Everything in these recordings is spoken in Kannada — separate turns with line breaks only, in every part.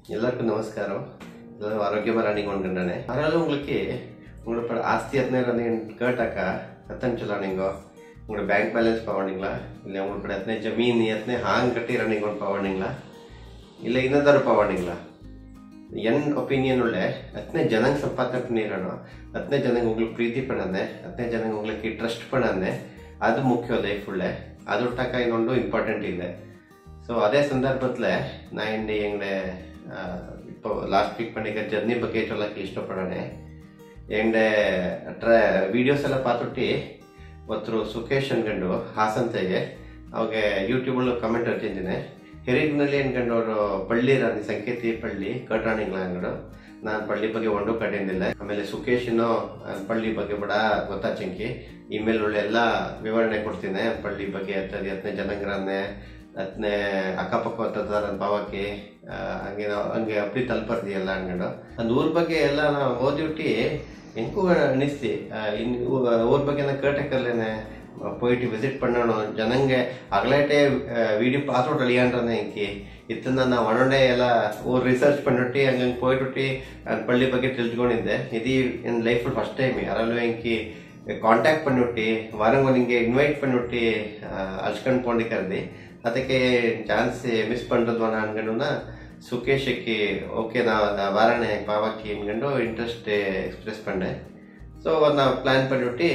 எல்லாருக்கும் நமஸ்காரம் எல்லாரும் ஆரோக்கியமா ரன்னிங் கொண்டுட்டானே அதனால உங்களுக்கு உங்களோட ஆஸ்தி எத்தனை ரன்னிங் கேட்டாக்கா எத்தனை சொல்லானீங்க உங்களோட பேங்க் பேலன்ஸ் பாவனீங்களா இல்லை உங்களோட எத்தனை ஜமீன் எத்தனை ஹாங் கட்டி ரன்னிங் கொண்டு பாவனீங்களா இல்லை ಇನ್ನದಾರು ಪಾವಣಿங்களா என் ஒப்பீனியன் உள்ள அத்தனை ஜனங்க சம்பாதனை பண்ணிடணும் அத்தனை ஜனங்க உங்களுக்கு ಪ್ರೀತಿ பண்ணாನೆ ಅತ್ತನೇ ಜನங்க உங்களுக்கு ಟ್ರಸ್ಟ್ பண்ணாನೆ ಅದು ಮುಖ್ಯ ಲೈಫ್ ಉಳ್ಳ ಅದು ಟಕ್ಕ ಇನ್ನೊಂದು ಇಂಪಾರ್ಟೆಂಟ್ ಇದೆ ஸோ அதே ಸಂದರ್ಭத்தில் நான் இன்னி எங்களை இப்போ ಲಾಸ್ಟ್ ವೀಕ್ பண்ணிக்க ಜರ್ನಿ ಬಗ್ಗೆ சொல்லಕ್ಕೆ ಇಷ್ಟಪಡೋಣ ಎಂಡೆ ಟ್ರ ವಿಡಿಯೋಸ್ ಎಲ್ಲ ಪಾತುಟ್ಟಿ ಒತ್ತರು ಸುಖೇಶ್ ಅನ್ಕೊಂಡು ಹಾಸಂತೆಗೆ ಅವಾಗ ಯೂಟ್ಯೂಬಲ್ಲಿ ಕಮೆಂಟ್ ಹಚ್ಚಿದ್ದೀನಿ ಹಿರಿಗಿನಲ್ಲಿ ಅನ್ಕೊಂಡವ್ರು ಪಳ್ಳಿ ರಾಣಿ ಸಂಕೇತಿ ಪಳ್ಳಿ ಕಟ್ರಾಣಿಗಳ ಅಂಗಡು ನಾನು ಪಳ್ಳಿ ಬಗ್ಗೆ ಒಂದು ಕಡೆಯಿಂದಿಲ್ಲ ಆಮೇಲೆ ಸುಖೇಶನು ಪಳ್ಳಿ ಬಗ್ಗೆ ಬಡ ಗೊತ್ತಾಚಂಕಿ ಇಮೇಲ್ ಒಳ್ಳೆ ಎಲ್ಲ ವಿವರಣೆ ಕೊಡ್ತೀನಿ ಪಳ್ಳಿ ಬಗ್ಗೆ ಹತ್ತದ ಹತ್ತನೇ ಜನಗ್ರನ್ನೇ ಹತ್ತನೇ ಅಕ್ಕಪಕ್ಕ ಹತ್ತದ ಭಾವಕ್ಕೆ ಹಂಗೆ ನಾವು ಹಂಗೆ ಅಪ್ಪಿ ತಲುಪರ್ದಿ ಎಲ್ಲ ಅನ್ಕೊಂಡು ಅಂದ್ ಊರ್ ಬಗ್ಗೆ ಎಲ್ಲ ನಾವು ಓದಿಬಿಟ್ಟು ಎಂಕೂ ಅನಿಸ್ತಿ ಇನ್ ಊರ್ ಬಗ್ಗೆ ನಾ ಕೇಟಕ್ಕಲ್ಲೇನೆ போயிட்டு விசிட் பண்ணணும் ஜனங்க அகலாட்டே வீடியோ பாஸ்வேர்ட் அழியான்றதே ಇಂಕಿ ಇತ್ತನ್ನ ನಾವು ಒಣೊಂಡೆ ಎಲ್ಲ ಊರ್ ರಿಸರ್ಚ್ பண்ணிட்டு ಹಂಗಂಗೆ போயிட்டு ಪಳ್ಳಿ ಬಗ್ಗೆ ತಿಳ್ಕೊಂಡಿದ್ದೆ ಇದು என் லைஃப் ஃபர்ஸ்ட் டைம் ಯಾರಲ್ಲೂ ಇಂಕಿ ಕಾಂಟ್ಯಾಕ್ಟ್ பண்ணிவிಟ್ಟು ವಾರಂಗ ನಿಂಗೆ ಇನ್ವೈಟ್ பண்ணிவிட்டு ಅಳ್ಸ್ಕೊಂಡು ಪೋಂಡಿಕರ್ದಿ ಅದಕ್ಕೆ ಚಾನ್ಸ್ ಮಿಸ್ ಪண்றதுவான ಅನ್ಕೊಂಡುನ ಸುಕೇಶಕ್ಕೆ ಓಕೆ ನಾ ವಾರಣೆ ಪಾವಕ್ಕೆ ಅನ್ಕೊಂಡು ಇಂಟ್ರೆಸ್ಟ್ ಎಕ್ಸ್ಪ್ರೆಸ್ ಪಂಡೆ ஸோ நான் பிளான் பண்ணிவிட்டு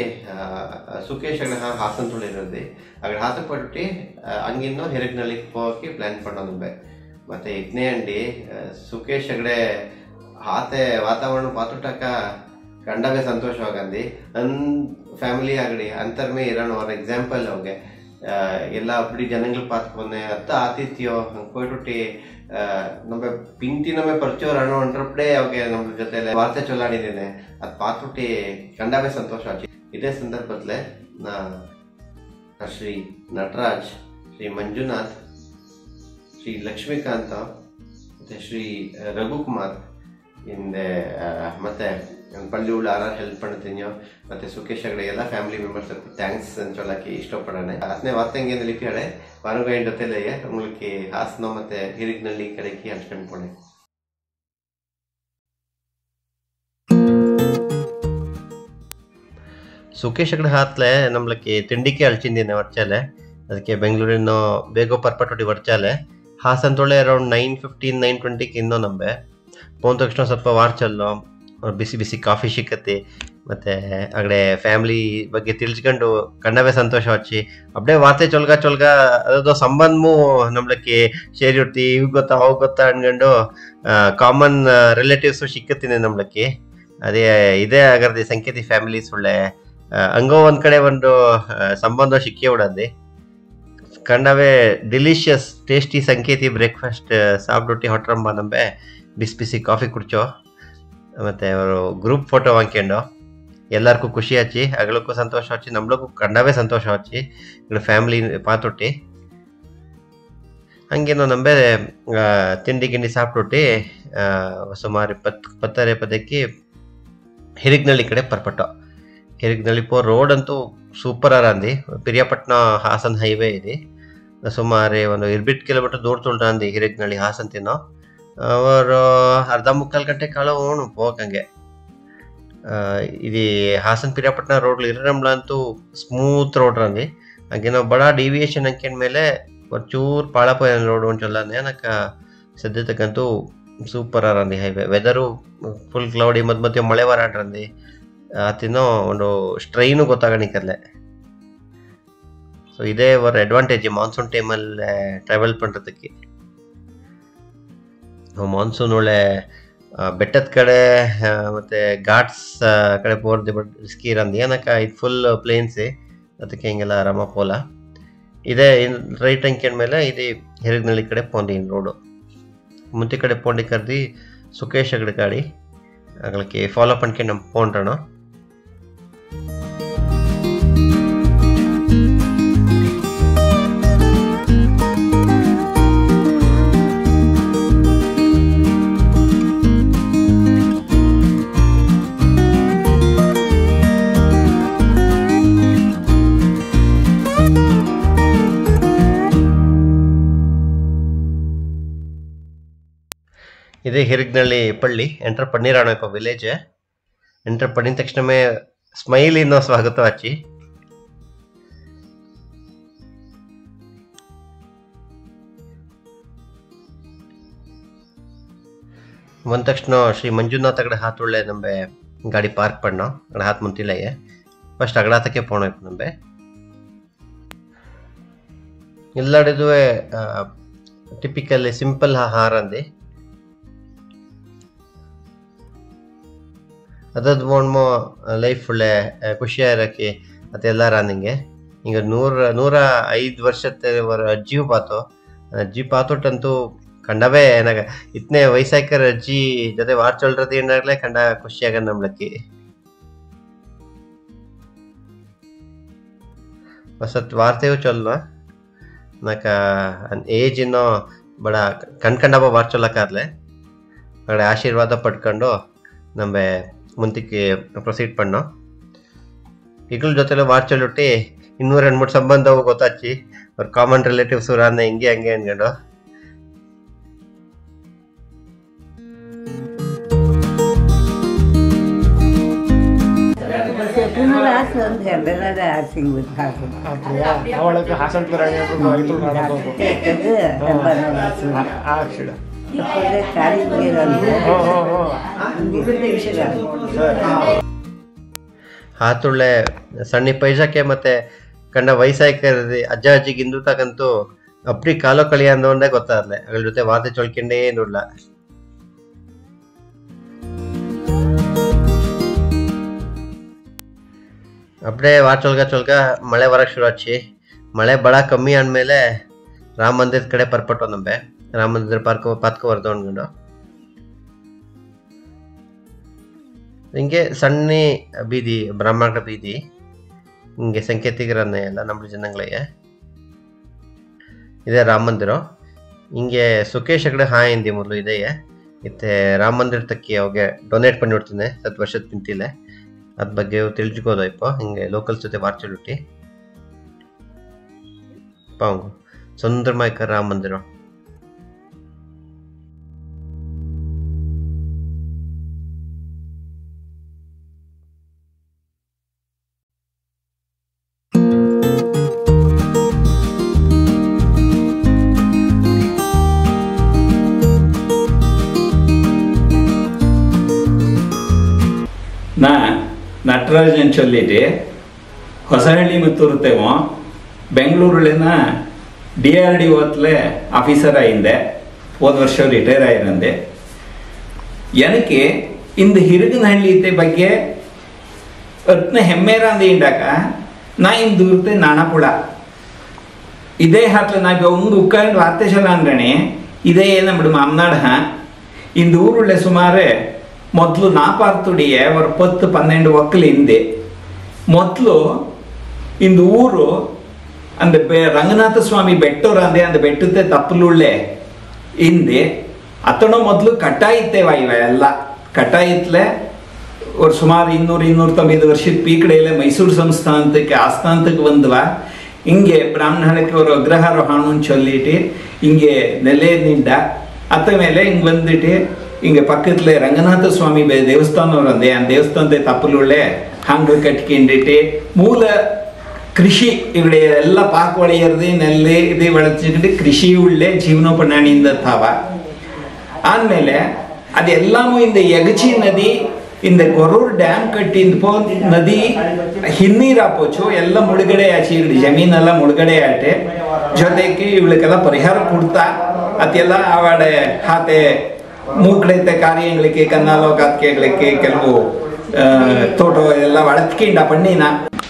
சுகேஷ் அங்கே ஹாசன் சொல்லியிருந்தது అక్కడ హాసన్ పట్టుటి అంగిన్నో ಹಿರಗ್ನಳ್ಳಿಗೆ ಹೋಗಕ್ಕೆ ಪ್ಲಾನ್ பண்ணೋದು ಮತ್ತೆ ಇದ್ನೇ ಅಂಡಿ ಸುಕೇಶ್ ಅಗಡೆ ಹಾತೆ ವಾತಾವರಣ ಪಾತುಟಕ ಕಂಡಾಗ ಸಂತೋಷವಾಗಂದಿ ಅನ್ ಫ್ಯಾಮಿಲಿ ಆಗಡಿ ಅಂತರ್ಮೇ ಇರೋಣ ஒரு எக்ஸாம்பிள் அவங்க ಎಲ್ಲ அப்படி ஜனங்கள் பார்த்துக்கோங்க அத்த ஆதித்யம் அங்கே போயிட்டு நம்ம ಪಿಂತಿ ನಮ್ಮ ಪರಿಚಯ ಅನ್ನೋன்றಪ್ಪಡೆ ಅವಾಗ ನಮ್ಮ ಜೊತೆ ವಾರ್ತೆ ಚೊಲ್ಲಾಡಿದ್ದೇನೆ ಅದು ಪಾತ್ಬಿಟ್ಟು ಕಂಡಾಗ ಸಂತೋಷ ಆಚಿ ಇದೇ ಸಂದರ್ಭದಲ್ಲಿ ನಾ ಶ್ರೀ ನಟರಾಜ್ ಶ್ರೀ ಮಂಜುನಾಥ್ ಶ್ರೀ ಲಕ್ಷ್ಮೀಕಾಂತ ಮತ್ತೆ ಶ್ರೀ ರಘುಕುಮಾರ್ ಹಿಂದೆ ಮತ್ತೆ ಪಳ್ಳಿ ಉಳ್ಳ ಯಾರು ಹೆಲ್ಪ್ பண்ணுறீங்க ಮತ್ತೆ ಸುಖೇಶ್ ಅಗಡೆ ಎಲ್ಲ ಫ್ಯಾಮಿಲಿ ಮೆಂಬರ್ಸ್ ಥ್ಯಾಂಕ್ಸ್ சொல்லಕ್ಕೆ ಇಷ್ಟಪಡೋಣ ಹತ್ತನೇ ವಾರ್ತೆಂಗೆ ಲಿಪಿಯಾಳೆ வருகையின் இடத்திலேயே உங்களுக்கு ஹாசனம் மற்ற ஹிரிக்னள்ளி கடைக்கு அனுப்பிட்டு போனேன் ಸುಖೇಶ್ ಅಗಡೆ ಹಾತ್ಲೆ ನಮ್ಲಕ್ಕೆ ತಿಂಡಿಕೆ ಅಳ್ಚಿಂದಿನ ವರ್ಚಾಲೆ ಅದಕ್ಕೆ ಬೆಂಗಳೂರಿನ ಬೇಗೋ ಪರ್ಪಟೊಡಿ ವರ್ಚಾಲೆ ಹಾಸನ್ ತೊಳೆ ಅರೌಂಡ್ ನೈನ್ ಫಿಫ್ಟೀನ್ ನೈನ್ ಟ್ವೆಂಟಿಗೆ ಇನ್ನೂ ನಂಬೆ ಪೋನ್ ತಕ್ಷಣ ಸ್ವಲ್ಪ ವಾರ್ಚಲ್ಲು ಬಿಸಿ ಬಿಸಿ ಕಾಫಿ ಸಿಕ್ಕತ್ತೆ ಮತ್ತೆ ಅಗಡೆ ಫ್ಯಾಮಿಲಿ ಬಗ್ಗೆ ತಿಳಿಸ್ಕೊಂಡು ಕಣ್ಣವೇ ಸಂತೋಷ ಹಚ್ಚಿ ಅಪ್ಡೇ ವಾರ್ತೆ ಚೊಲ್ಗ ಚೊಲ್ಗ ಅದೋ ಸಂಬಂಧಮೂ ನಮ್ಲಕ್ಕೆ ಸೇರಿರ್ತಿ ಇವ್ ಗೊತ್ತಾ ಅವ್ ಗೊತ್ತಾ ಅನ್ಕೊಂಡು ಕಾಮನ್ ರಿಲೇಟಿವ್ಸ್ ಸಿಕ್ಕತ್ತೀನಿ ನಮ್ಲಕ್ಕೆ ಅದೇ ಇದೇ ಆಗರ್ದಿ ಸಂಕೇತಿ ಫ್ಯಾಮಿಲೀಸ್ ಒಳ್ಳೆ ಹಂಗೋ ಒಂದ್ ಕಡೆ ಒಂದು ಸಂಬಂಧ ಸಿಕ್ಕೇ ಬಿಡದ್ದಿ ಕಂಡವೇ ಡಿಲಿಷಿಯಸ್ ಟೇಸ್ಟಿ ಸಂಕೇತಿ ಬ್ರೇಕ್ಫಾಸ್ಟ್ ಸಾಬ್ರೊಟ್ಟಿ ಹೊಟ್ರಂಬ ನಂಬೆ ಬಿಸಿ ಬಿಸಿ ಕಾಫಿ ಕುಡ್ಚೋ ಮತ್ತೆ ಅವರು ಗ್ರೂಪ್ ಫೋಟೋ ಹಾಕ್ಕೊಂಡು ಎಲ್ಲರಿಗೂ ಖುಷಿ ಹಚ್ಚಿ ಅಗಳಕ್ಕೂ ಸಂತೋಷ ಹಚ್ಚಿ ನಮ್ಲಕ್ಕೂ ಕಂಡವೇ ಸಂತೋಷ ಹಚ್ಚಿ ఇక్కడ ಫ್ಯಾಮಿಲಿ ಪಾತೊಟ್ಟಿ ಹಂಗೇನೋ ನಂಬೆ ತಿಂಡಿ ಗಿಂಡಿ ಸಾಪ್ಟೊಟ್ಟಿ ಸುಮಾರು ಇಪ್ಪತ್ತು ಇಪ್ಪತ್ತರ ಪದಕ್ಕೆ ಹಿರಿಗ್ನಳ್ಳಿ ಕಡೆ ಪರ್ಪಟ್ಟು ಹಿರಿಗ್ನಳ್ಳಿ ಪೋ ರೋಡ್ ಅಂತೂ ಸೂಪರ್ ಅರಂದಿ ಪಿರಿಯಾಪಟ್ನ ಹಾಸನ್ ಹೈವೇ ಇದೆ ಸುಮಾರು ಒಂದು ಇರ್ಬಿಟ್ ಕಿಲೋಮೀಟರ್ ದೂರ ತುಳ್ರಂದಿ ಹಿರಿಗ್ನಳ್ಳಿ ಹಾಸನ್ ತಿನ್ನೋ ಅವರು ಅರ್ಧ ಮುಕ್ಕಾಲು ಗಂಟೆ ಕಾಲ ಹೋಣು ಹೋಗಂಗೆ ఇది ಹಾಸನ್ ಪಿರಿಯಾಪಟ್ನ ರೋಡ್ ಇರಂಬ್ಲ ಅಂತೂ ಸ್ಮೂತ್ ರೋಡ್ ರಂದಿ ಹಾಗೆ ನಾವು ಬಡ ಡಿವಿಯೇಷನ್ ಅಂಕಿನ ಮೇಲೆ ಒಂಚೂರು ಪಾಳಪ ರೋಡ್ ಒಂಚೊಲ್ಲನೆ ನಕ್ಕ ಸದ್ಯತಕ್ಕಂತೂ ಸೂಪರ್ ಅರಂದಿ ಹೈವೇ ವೆದರು ಫುಲ್ ಕ್ಲೌಡಿ ಮಧ್ಯ ಮಧ್ಯ ಮಳೆ ಬರಾಡ್ರಂದಿ ಆತಿನೋ ಒಂದು ಸ್ಟ್ರೈನು ಗೊತ್ತಾಗಣಿಕಲ್ಲೇ ಸೊ ಇದೇ ஒரு ಅಡ್ವಾಂಟೇಜ್ ಮಾನ್ಸೂನ್ ಟೈಮಲ್ಲಿ ಟ್ರಾವೆಲ್ ಪண்றதுக்கு ಮಾನ್ಸೂನ್ ಒಳ್ಳೆ ಬೆಟ್ಟದ ಕಡೆ ಮತ್ತೆ ಘಾಟ್ಸ್ ಕಡೆ ಪೋರ್ದು ಬಟ್ ರಿಸ್ಕಿ ಇರಂದು ಏನಕ್ಕ ಇದು ಫುಲ್ ಪ್ಲೇನ್ಸೇ ಅದಕ್ಕೆ ಹಿಂಗೆಲ್ಲ ಆರಾಮ ಪೋಲ ಇದೇ ರೈಟ್ ಅಂಕಿನ ಮೇಲೆ ಇದು ಹಿರಿಗ್ನಳ್ಳಿ ಕಡೆ ಪೋಂದಿ ರೋಡು ಮುಂಚೆ ಕಡೆ ಪೋಂಡಿ ಕರ್ದಿ ಸುಖೇಶ್ ಅಗಡೆ ಗಾಡಿ ಅಗ್ಲಕ್ಕೆ ಫಾಲೋ ಪಣ್ಕೆ ನಮ್ಮ ಪೋಂಡ್ರಣ ಇದೇ ಹಿರಿಗ್ನಳ್ಳಿ ಪಳ್ಳಿ ಎಂಟರ್ ಪನ್ನೀರಾಣ ವಿಲೇಜ್ ಎಂಟರ್ ಪಣ್ಣಿದ ತಕ್ಷಣವೇ ಸ್ಮೈಲ್ ಇನ್ನೋ ಸ್ವಾಗತ ಹಚ್ಚಿ ಬಂದ ತಕ್ಷಣ ಶ್ರೀ ಮಂಜುನಾಥ್ ಅಗಡೆ ಹಾತುಳ್ಳೆ ನಮ್ಮೆ ಗಾಡಿ ಪಾರ್ಕ್ ಪಣ್ಣ ಅಗಡೆ ಹಾತ್ ಮುಂತಿಲ್ಲಯ್ಯ ಫಸ್ಟ್ ಅಗಡಾತಕ್ಕೆ ಪೋಣ ನಮ್ಮೆ ಎಲ್ಲಡಿದುವೆ ಟಿಪಿಕಲಿ ಸಿಂಪಲ್ ಆಹಾರ ಅಂದಿ ಅದದ್ ಮೋಣ್ಮೋ ಲೈಫ್ ಒಳ್ಳೆ ಖುಷಿಯಾಗಿರಕ್ಕೆ ಅದೆಲ್ಲ ರಾನಿಂಗೆ ಈಗ ನೂರ ನೂರ ಐದು ವರ್ಷದ ಅಜ್ಜಿಯು ಪಾತು ಅಜ್ಜಿ ಪಾತೊಟ್ಟಂತೂ ಕಂಡವೇ ಏನಾಗ ಇತ್ನೇ ವಯಸ್ಸಾಯ್ಕರ ಅಜ್ಜಿ ಜೊತೆ ವಾರ್ಚೊಳ್ರದು ಏನಾಗ್ಲೇ ಕಂಡ ಖುಷಿಯಾಗ ನಮ್ಲಕ್ಕಿ ಹೊಸತ್ ವಾರ್ತೆಯು ಚೊಲ್ವ ನಾಕ ಏಜ್ ಇನ್ನೋ ಬಡ ಕಣ್ಕಂಡವ ವಾರ್ಚೊಲ್ಲಕ್ಕಾದ್ಲೆ ಅಗಡೆ ಆಶೀರ್ವಾದ ಪಡ್ಕೊಂಡು ನಮ್ಮೆ ಮುಂದಕ್ಕೆ ಪ್ರೊಸೀಡ್ ಪಣ್ಣು ಈಗಲ ಜೊತೆಲೆ ವಾರ್ಚೊಲ್ಲುಟ್ಟಿ ಇನ್ನೂರ ಎರಡು ಮೂರು ಸಂಬಂಧವು ಗೊತ್ತಾಚಿ ಅವ್ರ ಕಾಮನ್ ರಿಲೇಟಿವ್ಸ್ ರಾನ್ನ ಹಿಂಗೆ ಹಂಗೆ ಅನ್ಕೊಂಡು
புனராசு வந்து பெல்லாத ஆசிங் வித்தாகும்
அப்படியா அவளுக்கு ஹாசன்ல ரைtul நடக்கும்
கேட்டது ரொம்ப நல்லா
ஆக்சுவலா
இப்போதே காரியம் வந்து
ஓ ஓ ஓ
ಇದ್ರ ವಿಷಯ
ಸರಿ
ಹಾತುಳ್ಳೆ ಸಣ್ಣ ಪೈಸಕ್ಕೆ ಮತ್ತೆ ಕಂಡ ವಯಸ್ಸಾಯ್ಕರದಿ ಅಜ್ಜ ಅಜ್ಜಿಗೆ ಇಂದು ತಕಂತೂ ಅಪ್ರಿ ಕಾಲೋ ಕಳಿಯ ಅಂದೊಂದೇ ಗೊತ್ತಾದ್ಲೆ ಅದ್ರ ಜೊತೆ ವಾತೆ ಚೊಳ್ಕೊಂಡೇ ನೋಡ್ಲ ಅಪ್ಡೇ ವಾರ ಚೊಲ್ಗ ಚೊಲ್ಗ ಮಳೆ ಬರಕ್ ಶುರು ಹಚ್ಚಿ ಮಳೆ ಬಹಳ ಕಮ್ಮಿ ಅಂದ್ಮೇಲೆ ರಾಮ ಮಂದಿರದ ಕಡೆ ಪರ್ಪಟ್ಟು ನಂಬೆ ರಾಮ ಮಂದಿರ ಪಾರ್ಕ್ ಪಾತ್ಕ ಬರ್ದು ಅನ್ಕೊಂಡು ಹಿಂಗೆ ಸಣ್ಣ ಬೀದಿ ಬ್ರಾಹ್ಮಣ ಬೀದಿ ಹಿಂಗೆ ಸಂಕೇತಿಗರನ್ನೇ ಎಲ್ಲ ನಮ್ಮ ಜನಗಳಿಗೆ ಇದೆ ರಾಮ ಮಂದಿರ ಹಿಂಗೆ ಸುಖೇಶ್ ಅಗಡೆ ಹಾ ಹಿಂದಿ ಮೊದಲು ಇದೆಯೇ ಇತ್ತೆ ರಾಮ ಮಂದಿರ ತಕ್ಕಿ ಅವಾಗೆ ಡೊನೇಟ್ பண்ணிಡ್ತೀನಿ ಹತ್ತು ವರ್ಷದ ಪಿಂತಿಲೆ ಅದ್ ಬಗ್ಗೆ ತಿಳಿಸ್ಕೋದು ಇಪ್ಪ ಹಿಂಗೆ ಲೋಕಲ್ಸ್ ಜೊತೆ ವಾರ್ಚಲುಟ್ಟಿ ಪಾಂಗು ಸುಂದರಮಾಯ್ಕ ರಾಮ ಮಂದಿರ
ನಾ ನಟರಾಜನ್ ಚೊಲ್ಲಿಟ್ಟು ಹೊಸಹಳ್ಳಿ ಮುತ್ತೂರುತ್ತೇವೋ ಬೆಂಗಳೂರಲ್ಲಿನ ಡಿ ಆರ್ ಡಿ ಓತ್ಲೆ ಆಫೀಸರ್ ಆಯಿಂದೆ ಹೋದ ವರ್ಷ ರಿಟೈರ್ ಆಯಿರಂದೆ ಎನಕ್ಕೆ ಇಂದು ಹಿರುಗನಹಳ್ಳಿ ಇತ್ತೆ ಬಗ್ಗೆ ಅತ್ನ ಹೆಮ್ಮೆರ ಅಂದ ಇಂಡಾಕ ನಾ ಇಂದು ಇರ್ತೆ ನಾಣಪುಳ ಇದೇ ಹಾತ್ಲ ನಾ ಒಂದು ಉಕ್ಕಂಡು ವಾರ್ತೆಶಲ ಅಂದ್ರಣೆ ಇದೇ ನಮ್ಮ ಮಾಮನಾಡ ಇಂದು ಊರುಳ್ಳೆ ಸುಮಾರು ಮೊದಲು ನಾಪಾರ್ತುಡಿಯ ஒரு பத்து பன்னெண்டு ஒக்கல் இந்து ಮೊದಲು ಇಂದು ಊರು அந்த பெ- ರಂಗನಾಥ ಸ್ವಾಮಿ ಬೆಟ್ಟೋರ ಅಂದೆ அந்த ಬೆಟ್ಟത്തെ ತಪ್ಪಲುಳ್ಳೆ ಹಿಂದೆ ಅತ್ತನೋ ಮೊದಲು ಕಟ್ಟಾಯಿತ್ತೇವ ಇವ ಎಲ್ಲ ಕಟ್ಟಾಯಿತ್ಲೆ ஒரு ಸುಮಾರು ಇನ್ನೂರು ಇನ್ನೂರ ತೊಂಬತ್ತು ವರ್ಷದ ಪೀಕಡೆಯಲ್ಲೇ ಮೈಸೂರು ಸಂಸ್ಥಾನಕ್ಕೆ ಆಸ್ಥಾನಕ್ಕೆ ಬಂದ್ವ ಹಿಂಗೆ ಬ್ರಾಹ್ಮಣಕ್ಕೆ ஒரு ಅಗ್ರಹಾರೋಹಣನ್ சொல்லிட்டு ಹಿಂಗೆ ನೆಲೆ ನಿಂಡ ಅತ್ತ ಮೇಲೆ ಹಿಂಗೆ ಬಂದಿಟ್ಟು ಹಿಂಗೆ ಪಕ್ಕದಲ್ಲೇ ರಂಗನಾಥ ಸ್ವಾಮಿ ಬೆ- ದೇವಸ್ಥಾನ ಅಂದೆ ಆ ದೇವಸ್ಥಾನದ ತಪ್ಪಲುಳ್ಳೆ ಹಂಗೆ ಕಟ್ಕೊಂಡಿಟ್ಟು ಮೂಲ ಕೃಷಿ ഇവിടെ ಎಲ್ಲ ಪಾಕ್ ಒಳೆಯರ್ದು ನೆಲ್ಲೆ ಇದು ಬೆಳೆಸಿಟ್ಟು ಕೃಷಿ ಉಳ್ಳೆ ಜೀವನೋಪಣಾಣಿಯಿಂದ ತಾವ ಆದ್ಮೇಲೆ ಅದೆಲ್ಲಾಮು ಇಂದ ಯಗಚಿ ನದಿ ಇಂದ ಗೊರೂರ್ ಡ್ಯಾಮ್ ಕಟ್ಟಿಂದ ಪೋ ನದಿ ಹಿನ್ನೀರ್ ಆಪೋಚು ಎಲ್ಲ ಮುಳುಗಡೆ ಆಚೆ ಇವ್ರ ಜಮೀನೆಲ್ಲ ಮುಳುಗಡೆ ಆಟೆ ಜೊತೆಗೆ ಇವಳಿಗೆಲ್ಲ ಪರಿಹಾರ ಕೊಡ್ತಾ ಅದೆಲ್ಲ ಆವಾಡೆ ಹಾತೆ ಮೂಕಡೈತೆ ಕಾರ್ಯಗಳಿಗೆ ಕನ್ನಾಲೋ ಕಾತ್ಕೆಗಳಿಗೆ ಕೆಲವು ಆ, ತೋಟ ಎಲ್ಲ ಒಳತ್ಕಿಂಡ ಪಣ್ಣಿನ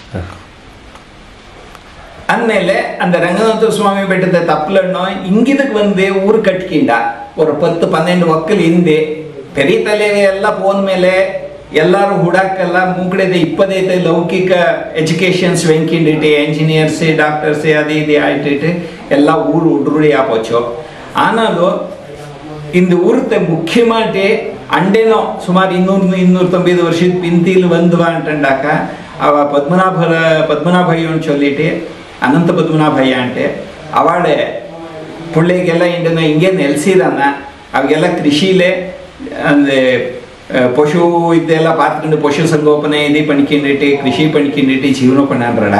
ಅಂದ್ಮೇಲೆ அந்த ರಂಗನಾಥ ಸ್ವಾಮಿ ಬೆಟ್ಟದ ತಪ್ಪಲಣ್ಣು ಇಂಗಿದಕ್ಕೆ ಬಂದೆ ಊರು ಕಟ್ಕಿಂಡ ஒரு ಪತ್ತು ಪನ್ನೆಂಡು ಒಕ್ಕಲ್ ಹಿಂದೆ ಪೆರಿ ತಲೆಗೆ ಎಲ್ಲ ಫೋನ್ ಮೇಲೆ ಎಲ್ಲಾರು ಹುಡಾಕಲ್ಲ ಮೂಗಡೆದ ಇಪ್ಪದೈತೆ ಲೌಕಿಕ ಎಜುಕೇಶನ್ಸ್ ವೆಂಕಿಂಡಿಟ್ಟು ಎಂಜಿನಿಯರ್ಸ್ ಡಾಕ್ಟರ್ಸ್ ಅದು ಇದು ಆಯ್ತಿಟ್ಟು ಎಲ್ಲ ಊರು ಹುಡ್ರುಡಿ ಆಪೋಚು ಆನದು ಇಂದು ಊರത്തെ ಮುಖ್ಯಮಾಟಿ ಅಂಡೇನೋ ಸುಮಾರು ಇನ್ನೂರು ಇನ್ನೂರ ತೊಂಬತ್ತು ವರ್ಷದ ಪಿಂತಿಲ್ ಬಂದ್ವ ಅಂತಂಡಾಕ ಅವ ಪದ್ಮನಾಭರ ಪದ್ಮನಾಭಯ್ಯ ಅಂತ ಚೊಲ್ಲಿಟ್ಟು ಅನಂತ ಪದ್ಮನಾಭಯ್ಯ ಅಂಟೆ ಅವಾಡೆ ಪುಳ್ಳಿಗೆಲ್ಲ ಇಂಡನ ಹಿಂಗೆ ನೆಲೆಸಿದಾನ ಅವಾಗೆಲ್ಲ ಕೃಷಿಲೇ ಅಂದ್ರೆ ಆ, ಪಶು ಇದೆಲ್ಲ ಪಾತ್ಕೊಂಡು ಪಶು ಸಂಗೋಪನೆ ಇದು ಪಣಿಕೊಂಡಿಟ್ಟು ಕೃಷಿ ಪಣಿಕೊಂಡಿಟ್ಟು ಜೀವನ ಪಣ್ಣಾಡ್ರಡ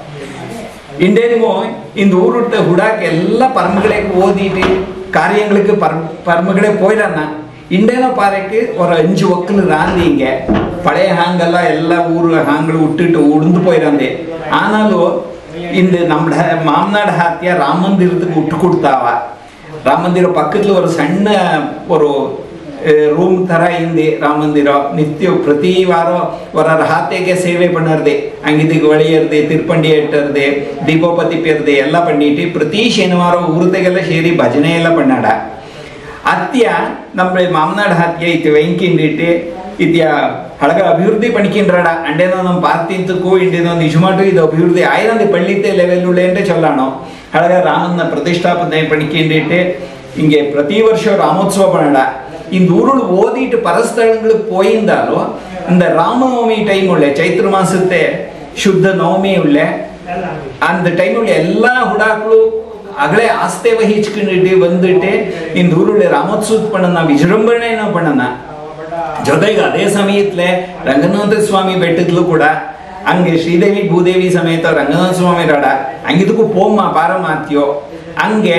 ಇಂಡೇನಿಗೂ இந்த ஊருட்ட ಹುಡಾಕ್ ಎಲ್ಲ ಪರ್ಮಗಳಿಗೆ ಓದಿட்டு ಕಾರ್ಯங்களுக்கு பர் பர்மகளே போயிடானா இண்டேனோ பாறைக்கு ஒரு அஞ்சு ஒக்கல் ராந்திங்க பழைய ஹாங்கெಲ್ಲ ಎಲ್ಲ ஊர் ஹாங்கள் விட்டுட்டு உடுந்து போயிடாந்தே ஆனாலும் இந்த நம்ம மாமனாடு ஹாத்தியா ராம மந்திரத்துக்கு விட்டு கொடுத்தாவ ராம மந்திர பக்கத்துல ஒரு ಸಣ್ಣ ஒரு ರೂಮ್ ತರ ಹಿಂದೆ ರಾಮ ಮಂದಿರ ನಿತ್ಯ ಪ್ರತಿ ವಾರ ಅವರ ಹಾತೆಗೆ ಸೇವೆ ಪಣ್ಣರ್ದೆ ಅಂಗಿದಿಗೆ ಒಳೆಯರ್ದೆ ತಿರ್ಪಂಡಿ ಇಟ್ಟರ್ದೆ ದೀಪೋಪತಿ ಪೇರ್ದೆ ಎಲ್ಲ ಪಣ್ಣಿಟ್ಟು ಪ್ರತಿ ಶನಿವಾರ ಊರತೆಗೆಲ್ಲ ಸೇರಿ ಭಜನೆ ಎಲ್ಲ ಪಣ್ಣಾಡ ಅತ್ಯ ನಮ್ಮ ಮಾಮನಾಡ್ ಹತ್ಯ ಇತ್ತು ವೆಂಕಿಂಡಿಟ್ಟು ಇತ್ಯ ಹಳಗ ಅಭಿವೃದ್ಧಿ ಪಣಿಕಿಂಡ್ರಾಡ ಅಂಡೇನೋ ನಮ್ಮ ಪಾರ್ತಿಂತಕ್ಕೂ ಇಂಡೇನೋ ನಿಜಮಾಟು ಇದು ಅಭಿವೃದ್ಧಿ ಆಯ್ದಂದು ಪಳ್ಳಿತೆ ಲೆವೆಲ್ ಉಳ್ಳೆ ಅಂತ ಚೊಲ್ಲಾಣೋ ಹಳಗ ರಾಮನ ಪ್ರತಿಷ್ಠಾಪನೆ ಪಣಿಕಿಂಡಿಟ್ಟು ಹಿಂಗೆ ಪ್ರತಿ ವರ್ಷ ರಾಮೋತ್ಸವ ಪಣ್ಣಾಡ இந்த ஊருள் ஓதிட்டு பரஸ்தலங்களுக்கு போயிருந்தாலும் இந்த ராமநவமி டைம் உள்ள ಚೈತ್ರ ಮಾಸത്തെ ಶುದ್ಧ ನವಮಿ ಉಳ್ಳ அந்த டைம் உள்ள எல்லா ಹುಡಾಕ್ಳು ಅಗಲೇ ಆಸ್ತೆ ವಹಿಸ್ಕೊಂಡಿಟ್ಟು ಬಂದಿಟ್ಟು இந்த ஊருள்ள ರಾಮೋತ್ಸವ ಪಣ್ಣನ ವಿಜೃಂಭಣೆನ ಪಣ್ಣನ ಜೊತೆಗೆ ಅದೇ ಸಮಯತ್ಲೆ ರಂಗನಾಥ ಸ್ವಾಮಿ ಬೆಟ್ಟದ್ಲು ಕೂಡ ಹಂಗೆ ಶ್ರೀದೇವಿ ಭೂದೇವಿ ಸಮೇತ ರಂಗನಾಥ ಸ್ವಾಮಿ ರಾಡ ಹಂಗಿದಕ್ಕೂ ಪೋಮ್ಮ ಪಾರಮಾತ್ಯೋ ಹಂಗೆ